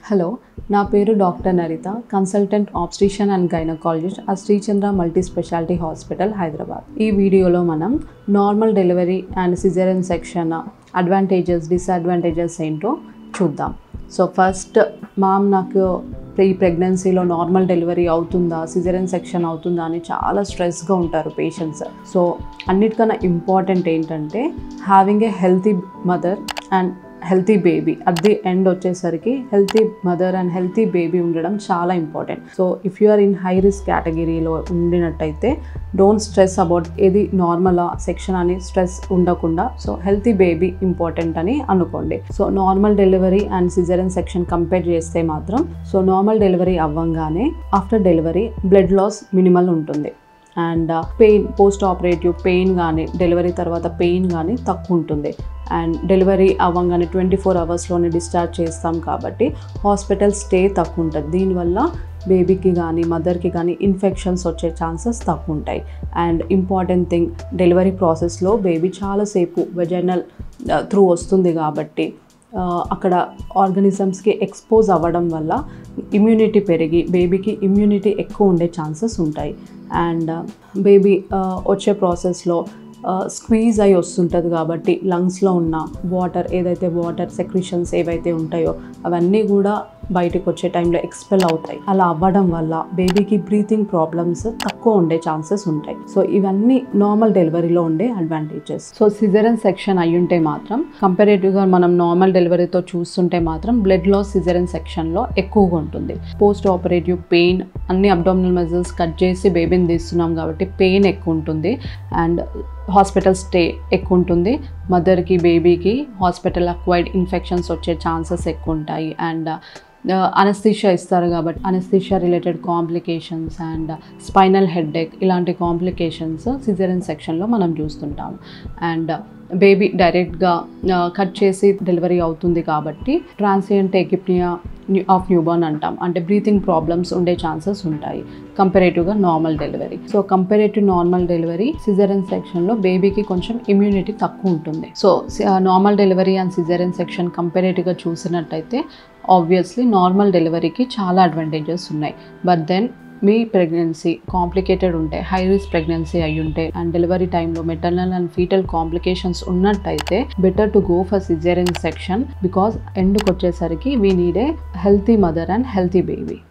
hello నా పేరు doctor Narita consultant obstetrician and gynaecologist uh Srichandra multi speciality hospital Hyderabad ఈ వీడియోలో మనం normal delivery and caesarean section advantages disadvantages ఏంటో చూద్దాం సో ఫస్ట్ మామ్ నాకు ఈ ప్రెగ్నెన్సీలో నార్మల్ డెలివరీ అవుతుందా సిజరన్ సెక్షన్ అవుతుందా అని చాలా స్ట్రెస్గా ఉంటారు పేషెంట్స్ సో అన్నిటికన్నా ఇంపార్టెంట్ ఏంటంటే having a healthy mother and healthy baby at the end వచ్చేసరికి healthy mother and healthy baby ఉండడం చాలా important so if you are in high risk కేటగిరీలో ఉండినట్టయితే డోంట్ స్ట్రెస్ అబౌట్ ఏది నార్మల్ సెక్షన్ అని stress ఉండకుండా సో హెల్తీ బేబీ ఇంపార్టెంట్ అని అనుకోండి so normal delivery and caesarean section compare చేస్తే మాత్రం సో నార్మల్ డెలివరీ అవ్వంగానే after delivery blood loss minimal ఉంటుంది and pain post operative pain కానీ డెలివరీ తర్వాత పెయిన్ కానీ తక్కువ ఉంటుంది అండ్ డెలివరీ అవ్వగానే ట్వంటీ ఫోర్ అవర్స్లోనే డిశ్చార్జ్ చేస్తాం కాబట్టి హాస్పిటల్ స్టే తక్కువ ఉంటుంది దీనివల్ల బేబీకి కానీ మదర్కి కానీ ఇన్ఫెక్షన్స్ వచ్చే ఛాన్సెస్ తక్కువ ఉంటాయి అండ్ ఇంపార్టెంట్ థింగ్ డెలివరీ ప్రాసెస్లో బేబీ చాలాసేపు వెజనల్ త్రూ వస్తుంది కాబట్టి అక్కడ ఆర్గనిజమ్స్కి ఎక్స్పోజ్ అవ్వడం వల్ల ఇమ్యూనిటీ పెరిగి బేబీకి ఇమ్యూనిటీ ఎక్కువ ఉండే ఛాన్సెస్ ఉంటాయి అండ్ బేబీ వచ్చే ప్రాసెస్లో స్క్వీజ్ అయి వస్తుంటుంది కాబట్టి లంగ్స్లో ఉన్న వాటర్ ఏదైతే వాటర్ సెక్రిషన్స్ ఏవైతే ఉంటాయో అవన్నీ కూడా బయటకు వచ్చే టైంలో ఎక్స్పెల్ అవుతాయి అలా అవ్వడం వల్ల బేబీకి బ్రీతింగ్ ప్రాబ్లమ్స్ తక్కువ ఉండే ఛాన్సెస్ ఉంటాయి సో ఇవన్నీ నార్మల్ డెలివరీలో ఉండే అడ్వాంటేజెస్ సో సిజరన్ సెక్షన్ అయ్యుంటే మాత్రం కంపారేటివ్గా మనం నార్మల్ డెలివరీతో చూస్తుంటే మాత్రం బ్లడ్ లాస్ సిజరన్ సెక్షన్లో ఎక్కువగా ఉంటుంది పోస్ట్ ఆపరేటివ్ పెయిన్ అన్ని అబ్డామినల్ మజిల్స్ కట్ చేసి బేబీని తీస్తున్నాం కాబట్టి పెయిన్ ఎక్కువ ఉంటుంది అండ్ హాస్పిటల్ స్టే ఎక్కువ ఉంటుంది మదర్కి బేబీకి హాస్పిటల్ అక్వైర్డ్ ఇన్ఫెక్షన్స్ వచ్చే ఛాన్సెస్ ఎక్కువ ఉంటాయి అండ్ అనస్థీషియా ఇస్తారు కాబట్టి anaesthesia related complications and spinal headache ఇలాంటి కాంప్లికేషన్స్ సిజరన్ సెక్షన్లో మనం చూస్తుంటాం అండ్ బేబీ డైరెక్ట్గా కట్ చేసి డెలివరీ అవుతుంది కాబట్టి ట్రాన్సియంట్ ఎకిప్నియా ఆఫ్ న్యూబార్న్ అంటాం అంటే బ్రీతింగ్ ప్రాబ్లమ్స్ ఉండే ఛాన్సెస్ ఉంటాయి కంపారేటివ్గా normal delivery so comparative normal delivery caesarean సెక్షన్లో బేబీకి కొంచెం ఇమ్యూనిటీ తక్కువ ఉంటుంది so normal delivery and caesarean section కంపారేటివ్గా చూసినట్టయితే ఆబ్వియస్లీ నార్మల్ డెలివరీకి చాలా అడ్వాంటేజెస్ ఉన్నాయి బట్ దెన్ మీ ప్రెగ్నెన్సీ కాంప్లికేటెడ్ ఉంటే హై రిస్క్ ప్రెగ్నెన్సీ అయి ఉంటే అండ్ డెలివరీ టైంలో మెటర్నల్ అండ్ ఫీటల్ కాంప్లికేషన్స్ ఉన్నట్టయితే better to go for caesarean section because ఎండ్కి వచ్చేసరికి we need a healthy mother and healthy baby